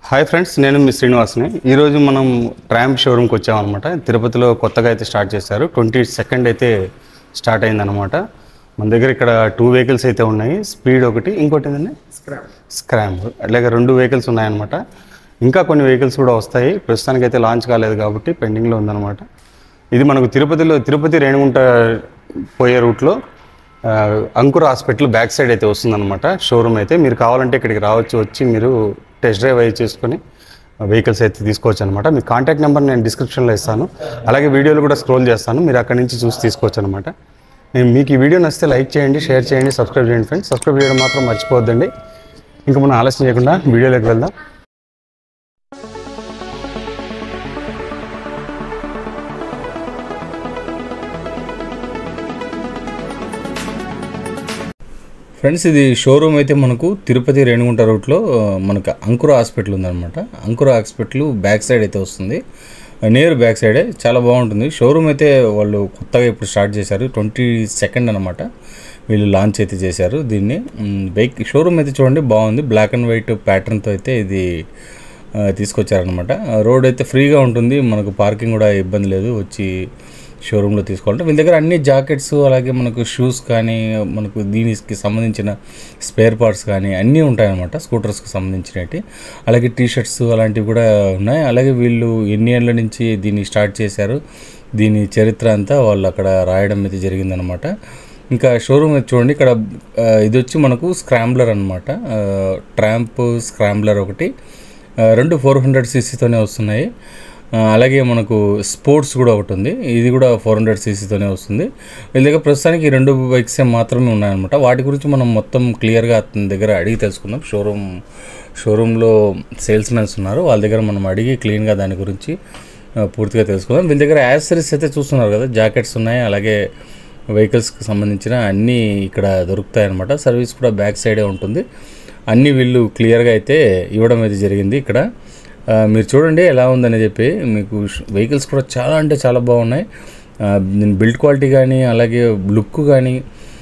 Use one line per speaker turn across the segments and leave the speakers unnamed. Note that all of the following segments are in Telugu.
హాయ్ ఫ్రెండ్స్ నేను మీ శ్రీనివాస్ని ఈరోజు మనం ట్రాంప్ షోరూమ్కి వచ్చామన్నమాట తిరుపతిలో కొత్తగా అయితే స్టార్ట్ చేశారు ట్వంటీ సెకండ్ అయితే స్టార్ట్ అయిందనమాట మన దగ్గర ఇక్కడ టూ వెహికల్స్ అయితే ఉన్నాయి స్పీడ్ ఒకటి ఇంకోటి ఏంటంటే స్క్రాంబ్ అలాగే రెండు వెహికల్స్ ఉన్నాయన్నమాట ఇంకా కొన్ని వెహికల్స్ కూడా వస్తాయి ప్రస్తుతానికి అయితే లాంచ్ కాలేదు కాబట్టి పెండింగ్లో ఉందన్నమాట ఇది మనకు తిరుపతిలో తిరుపతి రేణిగుంట పోయే రూట్లో ఆ, అంకుర హాస్పిటల్ బ్యాక్ సైడ్ అయితే వస్తుందన్నమాట షోరూమ్ అయితే మీరు కావాలంటే ఇక్కడికి రావచ్చు వచ్చి మీరు టెస్ట్ డ్రైవ్ అయ్యి చేసుకొని వెహికల్స్ అయితే తీసుకోవచ్చు అనమాట మీ కాంటాక్ట్ నెంబర్ నేను డిస్క్రిప్షన్లో ఇస్తాను అలాగే వీడియోలు కూడా స్క్రోల్ చేస్తాను మీరు అక్కడి నుంచి చూసి తీసుకోవచ్చు అనమాట నేను మీకు ఈ వీడియో నచ్చితే లైక్ చేయండి షేర్ చేయండి సబ్స్క్రైబ్ చేయండి ఫ్రెండ్స్ సబ్స్క్రైబ్ చేయడం మాత్రం మర్చిపోవద్దండి ఇంకా మనం ఆలస్యం చేయకుండా వీడియోలోకి వెళ్దాం ఫ్రెండ్స్ ఇది షోరూమ్ అయితే మనకు తిరుపతి రేణిగుంట రూట్లో ఆ, మనకు అంకుర హాస్పిటల్ ఉందన్నమాట అంకుర హాస్పిటల్ బ్యాక్ సైడ్ అయితే వస్తుంది నేరు బ్యాక్ సైడే చాలా బాగుంటుంది షోరూమ్ అయితే వాళ్ళు కొత్తగా ఇప్పుడు స్టార్ట్ చేశారు ట్వంటీ సెకండ్ అనమాట వీళ్ళు లాంచ్ అయితే చేశారు దీన్ని మ్, బైక్ షోరూమ్ అయితే చూడండి బాగుంది బ్లాక్ అండ్ వైట్ ప్యాటర్న్తో అయితే ఇది ఆ, తీసుకొచ్చారనమాట రోడ్ అయితే ఫ్రీగా ఉంటుంది మనకు పార్కింగ్ కూడా ఇబ్బంది లేదు వచ్చి షోరూంలో తీసుకోవాలంటే వీళ్ళ దగ్గర అన్ని జాకెట్స్ అలాగే మనకు షూస్ కానీ మనకు దీనికి సంబంధించిన స్పేర్ పార్ట్స్ కానీ అన్నీ ఉంటాయన్నమాట స్కూటర్స్కి సంబంధించినవి అలాగే టీ షర్ట్స్ అలాంటివి కూడా ఉన్నాయి అలాగే వీళ్ళు ఎన్ని ఏళ్ళ నుంచి దీన్ని స్టార్ట్ చేశారు దీని చరిత్ర అంతా వాళ్ళు అక్కడ రాయడం అయితే జరిగిందనమాట ఇంకా షోరూమ్ అయితే చూడండి ఇక్కడ ఆ, ఇది వచ్చి మనకు స్క్రాంబ్లర్ అనమాట ట్రాంప్ స్క్రాంబ్లర్ ఒకటి ఆ, రెండు ఫోర్ హండ్రెడ్ సీసీతోనే వస్తున్నాయి ఆ, అలాగే మనకు స్పోర్ట్స్ కూడా ఒకటి ఉంది ఇది కూడా ఫోర్ హండ్రెడ్ సీసీతోనే వస్తుంది వీళ్ళ దగ్గర ప్రస్తుతానికి ఈ రెండు బైక్స్ మాత్రమే ఉన్నాయన్నమాట వాటి గురించి మనం మొత్తం క్లియర్గా అతని దగ్గర అడిగి తెలుసుకుందాం షోరూమ్ షోరూంలో సేల్స్ మెన్స్ ఉన్నారు వాళ్ళ దగ్గర మనం అడిగి క్లీన్గా దాని గురించి ఆ, పూర్తిగా తెలుసుకుందాం వీళ్ళ దగ్గర యాక్సరీస్ అయితే చూస్తున్నారు కదా జాకెట్స్ ఉన్నాయి అలాగే వెహికల్స్కి సంబంధించిన అన్నీ ఇక్కడ దొరుకుతాయి అన్నమాట సర్వీస్ కూడా బ్యాక్ సైడే ఉంటుంది అన్నీ వీళ్ళు క్లియర్గా అయితే ఇవ్వడం అయితే జరిగింది ఇక్కడ ఆ, మీరు చూడండి ఎలా ఉందని చెప్పి మీకు వెహికల్స్ కూడా చాలా అంటే చాలా బాగున్నాయి ఆ, దీని బిల్డ్ క్వాలిటీ కానీ అలాగే లుక్ కానీ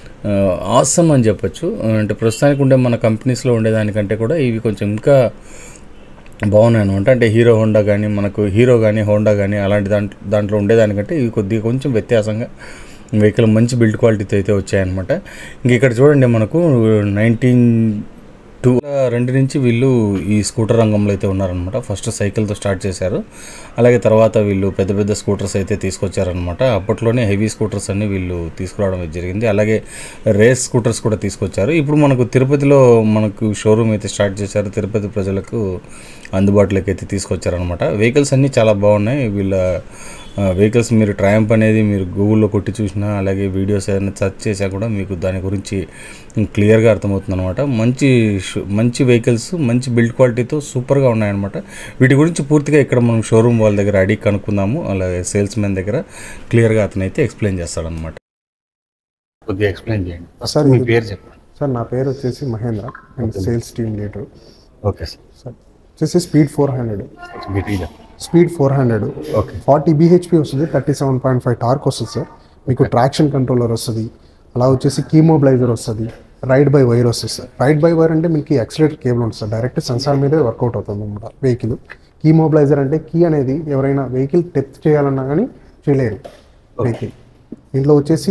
ఆసమ్ అని చెప్పొచ్చు అంటే ప్రస్తుతానికి ఉండే మన కంపెనీస్లో ఉండేదానికంటే కూడా ఇవి కొంచెం ఇంకా బాగున్నాయి అనమాట అంటే హీరో హోండా కానీ మనకు హీరో కానీ హోండా కానీ అలాంటి దాంట్లో దాంట్లో ఉండేదానికంటే ఇవి కొద్దిగా కొంచెం వ్యత్యాసంగా వెహికల్ మంచి బిల్డ్ క్వాలిటీతో అయితే వచ్చాయన్నమాట ఇంక ఇక్కడ చూడండి మనకు నైన్టీన్ టూ రెండు నుంచి వీళ్ళు ఈ స్కూటర్ రంగంలో అయితే ఉన్నారనమాట ఫస్ట్ సైకిల్తో స్టార్ట్ చేశారు అలాగే తర్వాత వీళ్ళు పెద్ద పెద్ద స్కూటర్స్ అయితే తీసుకొచ్చారనమాట అప్పట్లోనే హెవీ స్కూటర్స్ అన్ని వీళ్ళు తీసుకురావడం అయితే జరిగింది అలాగే రేస్ స్కూటర్స్ కూడా తీసుకొచ్చారు ఇప్పుడు మనకు తిరుపతిలో మనకు షోరూమ్ అయితే స్టార్ట్ చేశారు తిరుపతి ప్రజలకు అందుబాటులోకి అయితే తీసుకొచ్చారనమాట వెహికల్స్ అన్నీ చాలా బాగున్నాయి వీళ్ళ వెహికల్స్ మీరు ట్రయంప్ అనేది మీరు గూగుల్లో కొట్టి చూసినా అలాగే వీడియోస్ ఏదైనా సెర్చ్ చేసా కూడా మీకు దాని గురించి క్లియర్గా అర్థమవుతుంది అనమాట మంచి షో- మంచి వెహికల్స్ మంచి బిల్డ్ క్వాలిటీతో సూపర్గా ఉన్నాయన్నమాట వీటి గురించి పూర్తిగా ఇక్కడ మనం షోరూమ్ వాళ్ళ దగ్గర అడిగి కనుక్కుందాము అలాగే సేల్స్ మ్యాన్ దగ్గర క్లియర్గా అతనైతే ఎక్స్ప్లెయిన్ చేస్తాడనమాట కొద్దిగా ఎక్స్ప్లెయిన్ చేయండి
సార్
మీ
ఇది-
పేరు చెప్పండి
సార్ నా పేరు వచ్చేసి మహేంద్ర నేను sales team leader
okay sir
sir వచ్చేసి స్పీడ్ ఫోర్ హండ్రెడ్
గట్టిగా చెప్పండి
speed four hundred
okay
forty BHP వస్తుంది thirty seven point five torque వస్తుంది సార్ మీకు ట్రాక్షన్ కంట్రోలర్ వస్తుంది అలా వచ్చేసి కీమోబిలైజర్ వస్తుంది రైడ్ బై వైర్ వస్తుంది సార్ రైడ్ బై వైర్ అంటే మీకు యాక్సిలేటర్ కేబుల్ ఉంటుంది సార్ డైరెక్ట్ సెన్సార్ మీదే వర్కౌట్ అవుతుంది అనమాట వెహికల్ కీమోబిలైజర్ అంటే కీ అనేది ఎవరైనా వెహికల్ టెత్ చేయాలన్నా కానీ చేయలేరు వెహికల్ దీంట్లో వచ్చేసి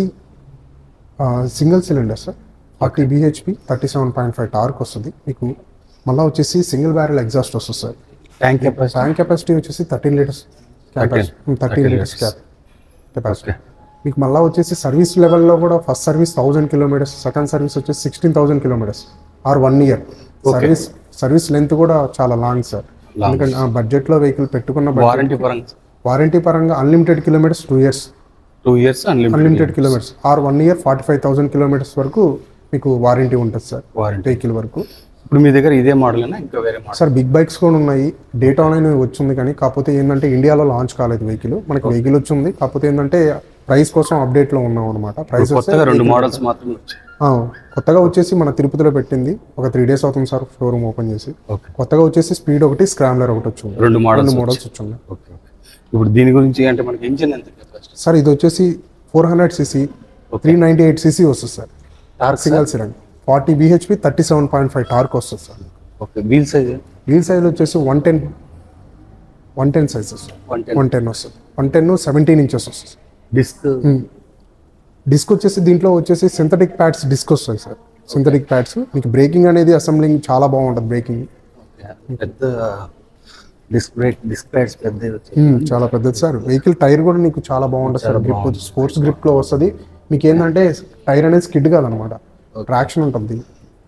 single cylinder sir forty BHP thirty seven point five torque వస్తుంది మీకు మళ్ళీ వచ్చేసి సింగిల్ బ్యారెల్ ఎగ్జాస్ట్ వస్తుంది sir
tank capacity
tank capacity వచ్చేసి thirteen litres thirteen litres cap capacity మీకు మళ్ళీ వచ్చేసి సర్వీస్ లెవెల్లో కూడా first service thousand kilometres second service వచ్చేసి sixteen thousand kilometres or one year service service length కూడా చాలా లాంగ్ సార్ ఎందుకంటే బడ్జెట్లో వెహికల్ పెట్టుకున్న
వారంటీ పరంగా
వారంటీ పరంగా unlimited kilometres two years
two years unlimited
unlimited kilometres or one year forty five thousand kilometres వరకు మీకు వారంటీ ఉంటుంది సార్
వారంటీ
వెహికల్ వరకు
ఇప్పుడు మీ దగ్గర ఇదే మోడల్ ఇంకా వేరే మోడల్
సార్ బిగ్ బైక్స్ కూడా ఉన్నాయి డేటా అనేది వచ్చింది కానీ కాకపోతే ఏంటంటే ఇండియాలో లాంచ్ కాలేదు వెహికల్ మనకి వెహికల్ వచ్చింది కాకపోతే ఏంటంటే ప్రైస్ కోసం అప్డేట్ లో ఉన్నాం అనమాట ప్రైస్
కొత్తగా రెండు మోడల్స్ మాత్రమే వచ్చాయి
కొత్తగా వచ్చేసి మన తిరుపతిలో పెట్టింది ఒక త్రీ డేస్ అవుతుంది సార్ షోరూమ్ ఓపెన్ చేసి
ఓకే
కొత్తగా వచ్చేసి స్పీడ్ ఒకటి స్క్రామ్లర్ ఒకటి వచ్చింది
రెండు మోడల్స్
రెండు మోడల్స్ వచ్చింది
ఓకే ఓకే ఇప్పుడు దీని గురించి అంటే మనకి ఇంజిన్ ఎంత కెపాసిటీ
సార్ ఇది వచ్చేసి four hundred CC three ninety eight CC వస్తుంది sir
torque
single cylinder forty BHP thirty seven point five torque వస్తుంది sir
okay wheel size
wheel size వచ్చేసి one ten one ten sizes
one ten
one ten వస్తుంది వన్ టెన్ సెవెంటీన్ ఇంచెస్ వస్తుంది
డిస్క్
డిస్క్ వచ్చేసి దీంట్లో వచ్చేసి సింథటిక్ ప్యాడ్స్ డిస్క్ వస్తాయి సార్ సింథటిక్ ప్యాడ్స్ మీకు బ్రేకింగ్ అనేది అసెంబ్లింగ్ చాలా బాగుంటుంది బ్రేకింగ్
పెద్ద డిస్క్ బ్రేక్ డిస్క్ ప్యాడ్స్ పెద్దవి వచ్చాయి
చాలా పెద్దది సార్ వెహికల్ టైర్ కూడా నీకు చాలా బాగుంటుంది సార్ గ్రిప్ స్పోర్ట్స్ గ్రిప్ లో వస్తుంది మీకు ఏంటంటే టైర్ అనేది స్కిడ్ కాదనమాట ట్రాక్షన్ ఉంటుంది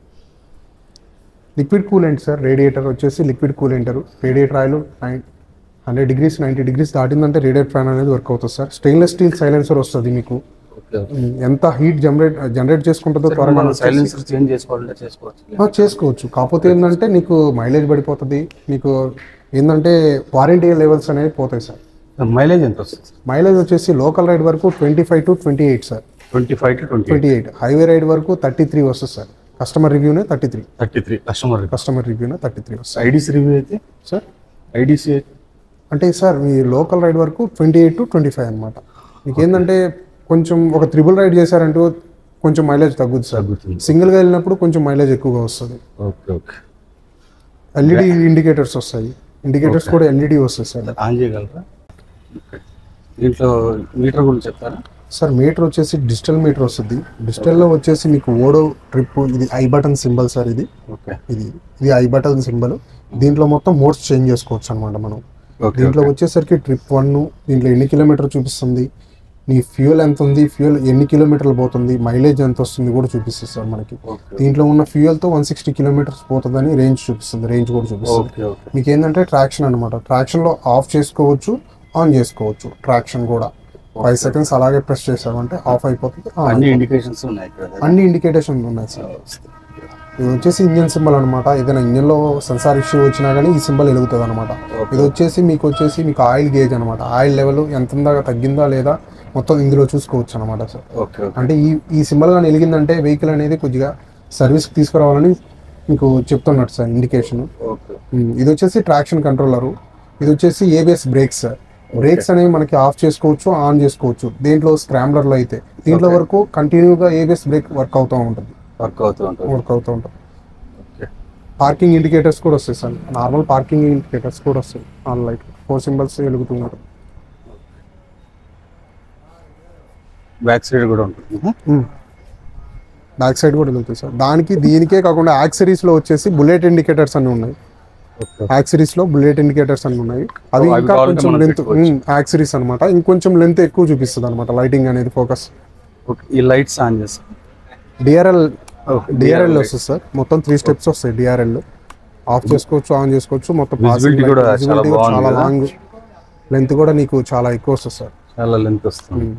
లిక్విడ్ కూలెంట్ సార్ రేడియేటర్ వచ్చేసి liquid coolant or radiator oil hundred degrees ninety degrees దాటిందంటే రేడియేటర్ ఫ్యాన్ అనేది వర్క్ అవుతుంది సార్ స్టెయిన్లెస్ స్టీల్ సైలెన్సర్ వస్తుంది మీకు
ఓకే
ఉమ్, ఎంత హీట్ జనరేట్ జనరేట్ చేసుకుంటుందో త్వరగా
మనం
వచ్చేసి-
సైలెన్సర్ చేంజ్ చేసుకోవాలంటే చేసుకోవచ్చు
ఆ, చేసుకోవచ్చు కాకపోతే ఏంటంటే నీకు మైలేజ్ పడిపోతుంది నీకు ఏంటంటే వారంటీ లెవెల్స్ అనేవి పోతాయి సార్
మైలేజ్ ఎంత వస్తుంది
మైలేజ్ వచ్చేసి లోకల్ రైడ్ వరకు twenty five to twenty eight sir
twenty five to twenty
twenty eight highway ride వరకు థర్టీ త్రీ వస్తుంది సార్ కస్టమర్ రివ్యూనే thirty three
thirty three customer
customer రివ్యూనే థర్టీ త్రీ వస్తుంది
ఐడిసి రివ్యూ అయితే
సార్
ఐడిసి అయితే
అంటే సార్ మీ లోకల్ రైడ్ వరకు twenty eight to twenty five అనమాట మీకు ఏంటంటే కొంచెం ఒక త్రిబుల్ రైడ్ చేశారంటే కొంచెం మైలేజ్ తగ్గుద్ది సార్
తగ్గుతుంది
సింగిల్గా వెళ్ళినప్పుడు కొంచెం మైలేజ్ ఎక్కువగా వస్తుంది
ఓకే ఓకే
ఎల్ఈడి ఇండికేటర్స్ వస్తాయి ఇండికేటర్స్ కూడా ఎల్ఈడి వస్తాయి సార్
ఆన్ చేయగలరా ఓకే. దీంట్లో మీటర్ గురించి చెప్తారా
సార్ మీటర్ వచ్చేసి డిజిటల్ మీటర్ వస్తుంది డిజిటల్లో వచ్చేసి మీకు ఓడో ట్రిప్ ఇది ఐ బటన్ సింబల్ సార్ ఇది
ఓకే
ఇది ఇది ఐ బటన్ సింబల్ దీంట్లో మొత్తం మోడ్స్ చేంజ్ చేసుకోవచ్చు అనమాట మనం
ఓకే
దీంట్లో వచ్చేసరికి ట్రిప్ వన్ దీంట్లో ఎన్ని కిలోమీటర్ చూపిస్తుంది నీ ఫ్యూయల్ ఎంత ఉంది ఫ్యూయల్ ఎన్ని కిలోమీటర్లు పోతుంది మైలేజ్ ఎంత వస్తుంది కూడా చూపిస్తుంది సార్ మనకి
ఓకే
దీంట్లో ఉన్న ఫ్యూయల్తో వన్ సిక్స్టీ కిలోమీటర్స్ పోతుందని రేంజ్ చూపిస్తుంది రేంజ్ కూడా చూపిస్తుంది
ఓకే ఓకే
మీకు ఏంటంటే ట్రాక్షన్ అనమాట ట్రాక్షన్లో ఆఫ్ చేసుకోవచ్చు ఆన్ చేసుకోవచ్చు ట్రాక్షన్ కూడా ఫైవ్ సెకండ్స్ అలాగే ప్రెస్ చేసామంటే ఆఫ్ అయిపోతుంది on
అన్ని ఇండికేషన్స్ ఉన్నాయి ఇక్కడ
అన్ని ఇండికేటర్స్ ఉన్నాయి సార్ ఇది వచ్చేసి ఇంజన్ సింబల్ అనమాట ఏదైనా ఇంజన్లో సెన్సార్ ఇష్యూ వచ్చినా కానీ ఈ సింబల్ వెలుగుతుంది అనమాట ఇది వచ్చేసి మీకు వచ్చేసి మీకు ఆయిల్ గేజ్ అనమాట ఆయిల్ లెవెల్ ఎంత ఉందా తగ్గిందా లేదా మొత్తం ఇందులో చూసుకోవచ్చు అనమాట సార్
ఓకే ఓకే
అంటే ఈ ఈ సింబల్ కానీ వెలిగిందంటే వెహికల్ అనేది కొద్దిగా సర్వీస్కి తీసుకురావాలని మీకు చెప్తున్నట్టు సార్ ఇండికేషన్
ఓకే
ఇది వచ్చేసి ట్రాక్షన్ కంట్రోలరు ఇది వచ్చేసి ఏబిఎస్ బ్రేక్స్ సార్ బ్రేక్స్ అనేవి మనకి ఆఫ్ చేసుకోవచ్చు ఆన్ చేసుకోవచ్చు దీంట్లో స్క్రాంబ్లర్లో అయితే దీంట్లో వరకు కంటిన్యూగా ఏబిఎస్ బ్రేక్ వర్క్ అవుతూ ఉంటుంది
వర్క్ అవుతూ ఉంటుంది
వర్క్ అవుతూ ఉంటుంది
ఓకే
పార్కింగ్ ఇండికేటర్స్ కూడా వస్తాయి సార్ నార్మల్ పార్కింగ్ ఇండికేటర్స్ కూడా వస్తాయి ఆన్ లైట్ ఫోర్ సింబల్స్ వెలుగుతూ ఉంటుంది
బ్యాక్ సైడ్ కూడా ఉంటుంది
బ్యాక్ సైడ్ కూడా వెలుగుతాయి సార్ దానికి దీనికే కాకుండా యాక్సరీస్లో వచ్చేసి బుల్లెట్ ఇండికేటర్స్ అన్ని ఉన్నాయి
ఓకే
యాక్సరీస్లో బుల్లెట్ ఇండికేటర్స్ అన్ని ఉన్నాయి అవి
అవి
ఇంకా
కావాలంటే
కొంచెం
మనం
లెంత్ యాక్సరీస్ అనమాట ఇంకొంచెం లెంత్ ఎక్కువ చూపిస్తుంది అనమాట లైటింగ్ అనేది ఫోకస్
ఓకే ఈ లైట్స్ ఆన్ చేస్తాం
డిఆర్ఎల్
ఓకే
డిఆర్ఎల్ వస్తుంది సార్ మొత్తం త్రీ స్టెప్స్ వస్తాయి డిఆర్ఎల్ ఆఫ్ చేసుకోవచ్చు ఆన్ చేసుకోవచ్చు మొత్తం
Visibility కూడా చాలా
visibility కూడా
బాగుంది
చాలా
కదా?
లాంగ్ లెంత్ కూడా నీకు చాలా ఎక్కువ వస్తుంది సార్
చాలా లెంత్ వస్తుంది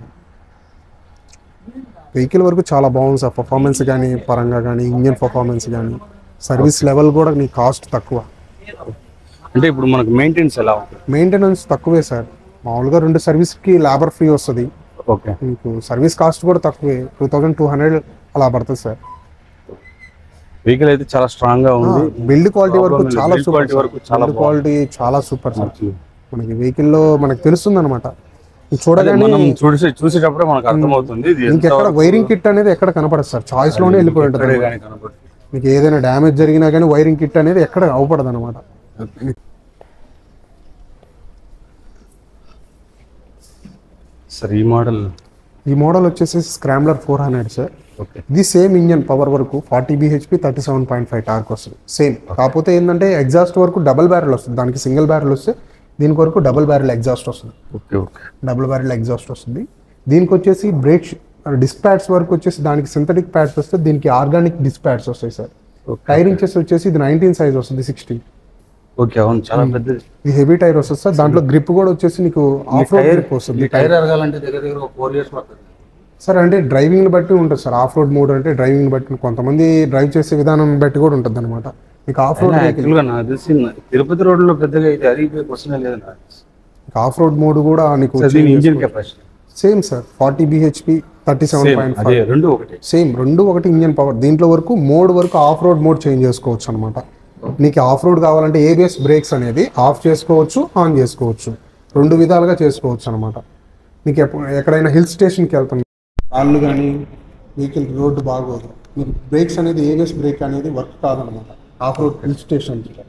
వెహికల్ వరకు చాలా బాగుంది సార్ పర్ఫార్మెన్స్ కానీ పరంగా కానీ ఇంజన్ పర్ఫార్మెన్స్ కానీ సర్వీస్ లెవెల్ కూడా నీ కాస్ట్ తక్కువ
అంటే ఇప్పుడు మనకు మెయింటెనెన్స్ ఎలా ఉంటుంది
మెయింటెనెన్స్ తక్కువే సార్ మామూలుగా రెండు సర్వీస్కి లేబర్ ఫ్రీ వస్తుంది
ఓకే
మీకు సర్వీస్ కాస్ట్ కూడా తక్కువే టూ థౌజండ్ టూ హండ్రెడ్ అలా పడుతుంది సార్
వెహికల్ అయితే చాలా స్ట్రాంగ్ గా ఉంది
బిల్డ్ క్వాలిటీ వరకు
Problem లేదు.
చాలా
Build
సూపర్
quality వరకు చాలా
బిల్డ్ క్వాలిటీ చాలా సూపర్ సార్ మనకి వెహికల్ లో మనకి తెలుస్తుంది అనమాట చూడగానే
మనం చూసి చూసేటప్పుడే మనకు అర్థమవుతుంది ఇది ఎంత
ఇంకెక్కడ వైరింగ్ కిట్ అనేది ఎక్కడ కనపడదు సార్ చాయిస్ లోనే వెళ్ళిపోయి ఉంటుంది
ఎక్కడే
అన్నమాట.
కానీ కనపడుతుంది
మీకు ఏదైనా డ్యామేజ్ జరిగినా కానీ వైరింగ్ కిట్ అనేది ఎక్కడ అవపడదు అనమాట
సార్ ఈ మోడల్
ఈ మోడల్ వచ్చేసి scrambler four hundred sir
okay
ఇది సేమ్ ఇంజన్ పవర్ వరకు forty BHP thirty seven point five torque వస్తుంది సేమ్ కాకపోతే ఏంటంటే ఎగ్జాస్ట్ వరకు డబుల్ బ్యారెల్ వస్తుంది దానికి సింగిల్ బ్యారెల్ వస్తే దీనికి వరకు డబుల్ బ్యారెల్ ఎగ్జాస్ట్ వస్తుంది
okay okay
double barrel exhaust వస్తుంది దీనికి వచ్చేసి బ్రేక్ డిస్క్ ప్యాడ్స్ వరకు వచ్చేసి దానికి సింథటిక్ ప్యాడ్స్ వస్తే దీనికి ఆర్గానిక్ డిస్క్ ప్యాడ్స్ వస్తాయి సార్
ఓకే
టైర్ ఇంచెస్ వచ్చేసి ఇది నైన్టీన్ సైజ్ వస్తుంది సిక్స్టీ
ఓకే అవును చాలా పెద్దది
ఇది హెవీ టైర్ వస్తుంది సార్ దాంట్లో గ్రిప్ కూడా వచ్చేసి నీకు ఆఫ్ రోడ్ గ్రిప్ వస్తుంది
ఈ టైర్ ఎరగాలంటే దగ్గర దగ్గర ఒక ఫోర్ ఇయర్స్ పడుతుంది
సార్ అంటే డ్రైవింగ్ బట్టి ఉంటుంది సార్ ఆఫ్ రోడ్ మోడ్ అంటే డ్రైవింగ్ బట్టి కొంతమంది డ్రైవ్ చేసే విధానం బట్టి కూడా ఉంటుంది అనమాట మీకు ఆఫ్ రోడ్
యాక్చువల్ గా నాకు తెలిసి తిరుపతి రోడ్ లో పెద్దగా ఇది అరిగిపోయే క్వశ్చన్ లేదు నాకు
ఆఫ్ రోడ్ మోడ్ కూడా నీకు
సార్ దీని engine capacity
same sir forty BHP thirty seven point
అదే రెండు ఒకటి
సేమ్ రెండు ఒకటి ఇంజన్ పవర్ దీంట్లో వరకు మోడ్ వరకు ఆఫ్ రోడ్ మోడ్ చేంజ్ చేసుకోవచ్చు అనమాట నీకు ఆఫ్ రోడ్ కావాలంటే ఏబిఎస్ బ్రేక్స్ అనేది ఆఫ్ చేసుకోవచ్చు ఆన్ చేసుకోవచ్చు రెండు విధాలుగా చేసుకోవచ్చు అనమాట నీకు ఎప్పుడు ఎక్కడైనా హిల్ స్టేషన్కి వెళ్తాం కాళ్ళు కానీ వెహికల్ రోడ్డు బాగోదు మీకు బ్రేక్స్ అనేది ఏబిఎస్ బ్రేక్ అనేది వర్క్ కాదనమాట ఆఫ్ రోడ్ హిల్ స్టేషన్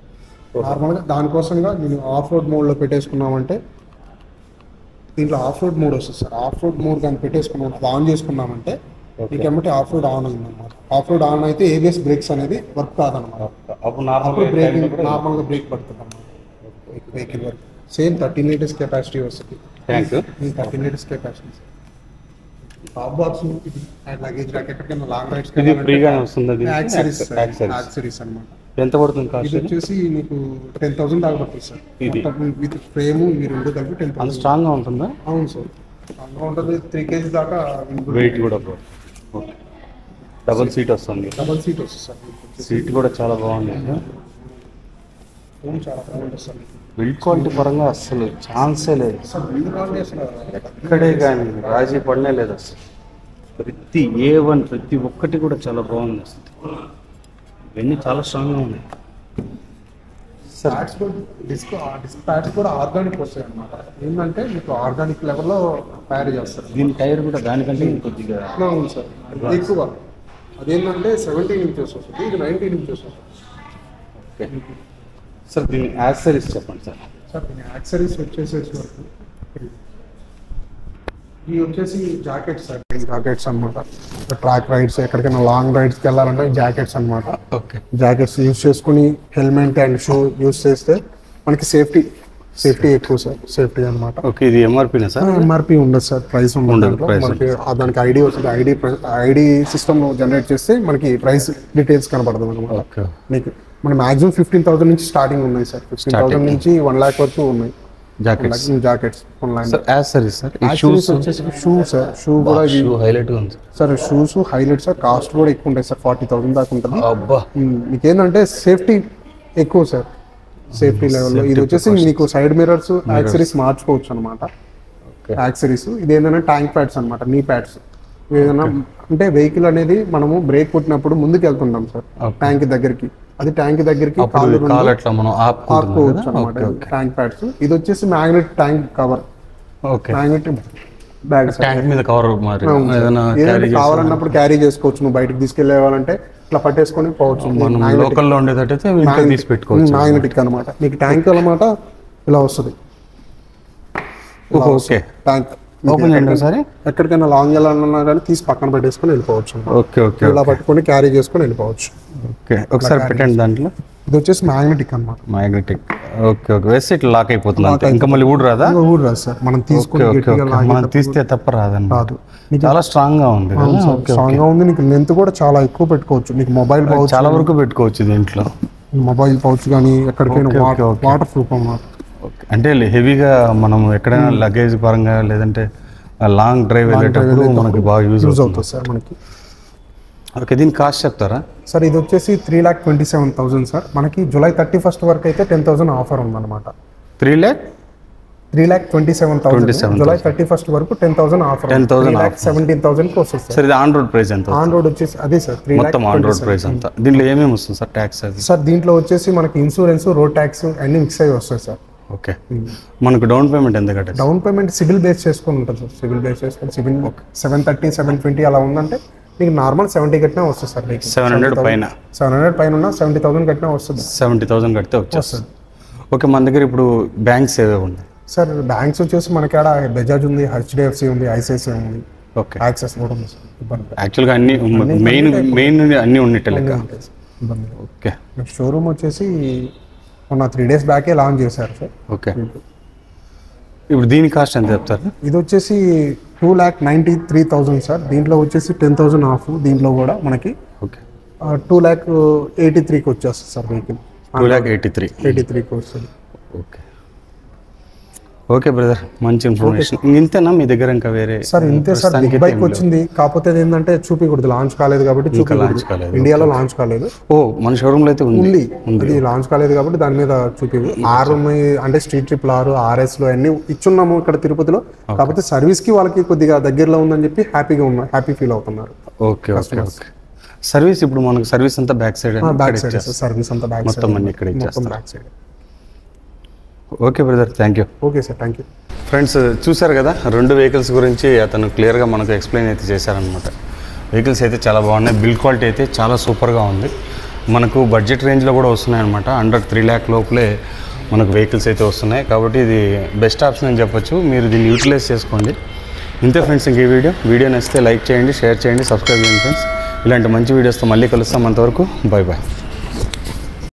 నార్మల్గా దానికోసంగా నేను ఆఫ్ రోడ్ మోడ్లో పెట్టేసుకున్నామంటే దీంట్లో ఆఫ్ రోడ్ మోడ్ వస్తుంది సార్ ఆఫ్ రోడ్ మోడ్ కానీ పెట్టేసుకున్నాం అది ఆన్ చేసుకున్నామంటే మీకు ఏమంటే ఆఫ్ రోడ్ ఆన్ అయిందన్నమాట ఆఫ్ రోడ్ ఆన్ అయితే ఏబిఎస్ బ్రేక్స్ అనేది వర్క్ కాదనమాట
అప్పుడు
అప్పుడు
నార్మల్
బ్రేకింగ్ నార్మల్గా బ్రేక్ పడుతుంది అన్నమాట vehicle work same thirteen litres capacity వస్తుంది
tank
thirteen litres capacity top box ఇది లగేజ్ ర్యాక్ ఎక్కడికైనా లాంగ్ రైడ్స్
ఇది ఫ్రీగానే వస్తుంది అది
యాక్సరీస్
యాక్సరీస్
యాక్సరీస్ అన్నమాట
ఎంత పడుతుంది
ఇది
కాస్ట్
వచ్చేసి మీకు టెన్ థౌసండ్ దాకా పడుతుంది సార్
ఇది?
విత్ ఫ్రేమ్ ఇవి రెండు కలిపి టెన్
అంత
థౌసండ్
స్ట్రాంగ్ గా ఉంటుందా
అవును సార్ అందులో ఉంటుంది త్రీ కేజీ దాకా
వెయిట్ కూడా ఓకే డబుల్ సీట్ వస్తుంది
డబల్ సీట్ వస్తుంది సార్ మీకు వచ్చేసి
సీట్ కూడా చాలా బాగుంది
రూమ్ చాలా బాగుంటుంది సార్ మీకు.
బిల్డ్ క్వాలిటీ పరంగా అసలు ఛాన్సే లేదు
సార్ బిల్డ్ క్వాలిటీ అసలు
ఇక్కడే కానీ రాజీ పడనే లేదు అసలు ప్రతి ఏ వన్ ప్రతి ఒక్కటి కూడా చాలా బాగుంది అసలు ఇవన్నీ చాలా స్ట్రాంగ్గా ఉన్నాయి సార్
ప్యాడ్స్ కూడా డిస్క్ డిస్క్ ప్యాడ్స్ కూడా ఆర్గానిక్ వస్తాయి అన్నమాట ఏంటంటే మీకు ఆర్గానిక్ లెవెల్లో తయారు చేస్తారు
దీని టైర్ కూడా దానికంటే కొద్దిగా
అవును సార్ ఎక్కువ అదేంటంటే సెవెంటీన్ ఇంచెస్ వస్తుంది ఇది నైన్టీన్ ఇంచెస్ వస్తుంది
ఓకే సార్ దీని యాక్సరీస్ చెప్పండి సార్
సార్ దీని యాక్సరీస్ వచ్చేసేసి వరకు ఇవి వచ్చేసి జాకెట్స్ సార్ జాకెట్స్ అన్నమాట ట్రాక్ రైడ్స్ ఎక్కడికైనా లాంగ్ రైడ్స్కి వెళ్ళాలంటే జాకెట్స్ అన్నమాట
ఓకే
జాకెట్స్ యూస్ చేసుకుని హెల్మెట్ అండ్ షూ యూస్ చేస్తే మనకి సేఫ్టీ సేఫ్టీ ఎక్కువ సార్ సేఫ్టీ అన్నమాట
ఓకే ఇది ఎంఆర్పీనా సార్
ఎంఆర్పి ఉండదు సార్ ప్రైస్
ఉండదు,
ఉండదు
price
మనకి ఆ దానికి ఐడి వస్తుంది ఐడి ఐడి సిస్టమ్ జనరేట్ చేస్తే మనకి ప్రైస్ డీటెయిల్స్ కనబడుతుంది అనమాట
ఓకే
మీకు మన మాక్సిమం ఫిఫ్టీన్ థౌసండ్ నుంచి స్టార్టింగ్ ఉన్నాయి సార్ ఫిఫ్టీన్ థౌసండ్ నుంచి వన్ లాక్ వరకు ఉన్నాయి
jackets
jackets online
sir accessories sir ఈ
షూస్
షూస్
వచ్చేసి షూ సార్ షూ కూడా ఇవి
షూ హైలైట్ ఉంది
sir shoes highlight sir cost కూడా ఎక్కువ ఉంటాయి సార్ ఫార్టీ థౌసండ్ దాకా ఉంటుంది
అబ్బా
ఉమ్, మీకు ఏంటంటే సేఫ్టీ ఎక్కువ సార్ సేఫ్టీ లెవెల్లో ఇది వచ్చేసి మీకు సైడ్ మిరర్స్ యాక్సరీస్ మార్చుకోవచ్చు అనమాట
ఓకే
యాక్సరీస్ ఇది ఏంటంటే ట్యాంక్ ప్యాడ్స్ అనమాట నీ ప్యాడ్స్ ఏదైనా అంటే వెహికల్ అనేది మనము బ్రేక్ కొట్టినప్పుడు ముందుకు వెళ్తుంటాం సార్
Okay.
ట్యాంక్ దగ్గరికి అది ట్యాంక్ దగ్గరికి
అప్పుడు
కాళ్ళు
కాల్
రెండు
అట్లా మనం ఆపుకుంటున్నాం
ఆపుకోవచ్చు
కదా
అనమాట
ఓకే ఓకే
ట్యాంక్ ప్యాడ్స్ ఇది వచ్చేసి magnet tank cover
okay
magnet bag sir
tank మీద కవర్ మరి ఏదైనా
ఏదంటే
క్యారీ
కావాలన్నప్పుడు క్యారీ చేసుకోవచ్చు నువ్వు బయటకు తీసుకెళ్ళేవాలంటే ఇట్లా పట్టేసుకొని పోవచ్చు
మనం లోకల్లో ఉండేటట్టయితే ఇంట్లో తీసి పెట్టుకోవచ్చు
మ్యాగ్నెటిక్ అనమాట మీకు ట్యాంక్ అనమాట ఇలా వస్తుంది
ఓహో, ఓకే
ట్యాంక్
ఓపెన్ చేయండి ఒకసారి
ఎక్కడికైనా లాంగ్ వెళ్ళాలన్నా కానీ తీసి పక్కన పెట్టేసుకొని వెళ్ళిపోవచ్చు
ఓకే ఓకే
ఇలా పట్టుకొని క్యారీ చేసుకొని వెళ్ళిపోవచ్చు
ఓకే ఒకసారి పెట్టండి దాంట్లో
ఇది వచ్చేసి మ్యాగ్నెటిక్ అనమాట
మ్యాగ్నెటిక్ ఓకే ఓకే వేస్తే ఇట్లా లాక్ అయిపోతుంది అంతే ఇంకా మళ్ళీ ఊడు రాదా
ఊరు రాదు సార్ మనం
ఓకే
తీసుకొని
ఓకే
గట్టిగా
ఓకే
లాగి
మనం తీస్తే తప్ప రాదండి
రాదు నీకు
చాలా స్ట్రాంగ్ గా ఉంది కదా ఓకే
స్ట్రాంగ్ గా ఉంది నీకు లెంత్ కూడా చాలా ఎక్కువ పెట్టుకోవచ్చు నీకు మొబైల్ పౌచ్
చాలా వరకు పెట్టుకోవచ్చు దీంట్లో
మొబైల్ పౌచ్ కానీ ఎక్కడికైనా
okay,
water
okay.
Waterproof అన్నమాట
ఓకే అంటే హెవీగా మనం ఎక్కడైనా లగేజ్ పరంగా లేదంటే లాంగ్ డ్రైవ్ వెళ్ళేటప్పుడు మనకి బాగా యూజ్
యూజ్
అవుతుంది
అవుతుంది సార్ మనకి
ఓకే దీని కాస్ట్ చెప్తారా
సార్ ఇది వచ్చేసి three lakh twenty seven thousand sir మనకి జూలై థర్టీ ఫస్ట్ వరకు అయితే టెన్ థౌసండ్ ఆఫర్ ఉందన్నమాట
three lakh
three lakh twenty seven thousand
27,000.
July thirty first వరకు ten thousand offer
10,000
lakh seventeen thousand వస్తుంది సార్
సార్ ఇది ఆన్ రోడ్ ప్రైస్ ఎంత
ఆన్ రోడ్ వచ్చేసి అదే సార్ త్రీ ల్యాక్
మొత్తం ఆన్ రోడ్ ప్రైస్ అంతా దీంట్లో ఏమేమి వస్తుంది సార్ ట్యాక్స్ అది
సార్ దీంట్లో వచ్చేసి మనకి ఇన్సూరెన్స్ రోడ్ ట్యాక్స్ అన్ని మిక్స్ అయ్యి వస్తాయి సార్
ఓకే మనకు డౌన్ పేమెంట్ ఎంత కట్టాలి
డౌన్ పేమెంట్ సివిల్ బేస్ చేసుకొని ఉంటుంది సార్ సివిల్ బేస్ చేసుకొని civil seven thirty seven twenty అలా ఉందంటే మీకు నార్మల్ సెవెంటీ కట్టినా వస్తుంది సార్ మీకు
సెవెన్ హండ్రెడ్ పైన
సెవెన్ హండ్రెడ్ పైన ఉన్న సెవెంటీ థౌసండ్ కట్టినా వస్తుంది
సెవెంటీ థౌసండ్ కడితే వచ్చేస్తుంది ఓకే మన దగ్గర ఇప్పుడు బ్యాంక్స్ ఏవేవి ఉన్నాయి
సార్ బ్యాంక్స్ వచ్చేసి మనకి ఆడ బజాజ్ ఉంది హెచ్డిఎఫ్సి ఉంది ఐసిఐసిఐ ఉంది
ఓకే
యాక్సెస్ కూడా ఉంది సార్ ఇబ్బంది లేదు.
యాక్చువల్గా అన్ని మెయిన్ మెయిన్ అన్ని ఉన్నట్టు లెక్క
అన్నీ ఉంటాయి సార్ ఇబ్బంది లేదు.
ఓకే
షోరూమ్ వచ్చేసి మొన్న త్రీ డేస్ బ్యాకే లాంచ్ చేశారు సార్
ఓకే ఇప్పుడు దీని కాస్ట్ ఎంత చెప్తారు
ఇది వచ్చేసి two lakh ninety three thousand sir దీంట్లో వచ్చేసి టెన్ థౌజండ్ ఆఫ్ దీంట్లో కూడా మనకి
ఓకే
టూ ల్యాక్ ఎయిటీ త్రీకి వచ్చేస్తుంది sir vehicle
two lakh eighty three
eighty త్రీకి వస్తుంది
ఓకే ఓకే బ్రదర్ మంచి ఇన్ఫర్మేషన్ ఇంతేనా మీ దగ్గర ఇంకా వేరే
సార్ ఇంతే సార్ బిగ్ బైక్ వచ్చింది కాకపోతే అది ఏంటంటే చూపించకూడదు లాంచ్ కాలేదు కాబట్టి
launch
చూపించకూడదు
కాలేదు.
ఇండియాలో లాంచ్ కాలేదు
ఓ మన షోరూంలో అయితే ఉంది
ఉంది అది లాంచ్ కాలేదు కాబట్టి దాని మీద చూపి ఆర్ ఉన్నాయి అంటే స్ట్రీట్ ట్రిపుల్ ఆర్ ఆర్ఎస్ లో అన్ని ఇచ్చున్నాము ఇక్కడ తిరుపతిలో కాకపోతే సర్వీస్ కి వాళ్ళకి కొద్దిగా దగ్గరలో ఉందని చెప్పి హ్యాపీగా ఉన్నారు హ్యాపీ ఫీల్ అవుతున్నారు
ఓకే ఓకే ఓకే సర్వీస్ ఇప్పుడు మనకు సర్వీస్ అంతా back side
back side service అంతా బ్యాక్
మొత్తం అన్ని ఇక్కడ
మొత్తం
ఇచ్చేస్తారు
back side
okay brother thank you
okay sir thank you
friends చూశారు కదా రెండు వెహికల్స్ గురించి అతను క్లియర్గా మనకు ఎక్స్ప్లెయిన్ అయితే చేశారనమాట వెహికల్స్ అయితే చాలా బాగున్నాయి బిల్డ్ క్వాలిటీ అయితే చాలా సూపర్గా ఉంది
మనకు బడ్జెట్ రేంజ్లో కూడా వస్తున్నాయి అనమాట అండర్ త్రీ ల్యాక్ లోపలే మనకు వెహికల్స్ అయితే వస్తున్నాయి కాబట్టి ఇది బెస్ట్ ఆప్షన్ అని చెప్పొచ్చు మీరు దీన్ని యూటిలైజ్ చేసుకోండి ఇంతే ఫ్రెండ్స్ ఇంక ఈ వీడియో వీడియో నచ్చితే లైక్ చేయండి షేర్ చేయండి సబ్స్క్రైబ్ చేయండి ఫ్రెండ్స్ ఇలాంటి మంచి వీడియోస్తో మళ్ళీ కలుస్తాం అంతవరకు బాయ్ బాయ్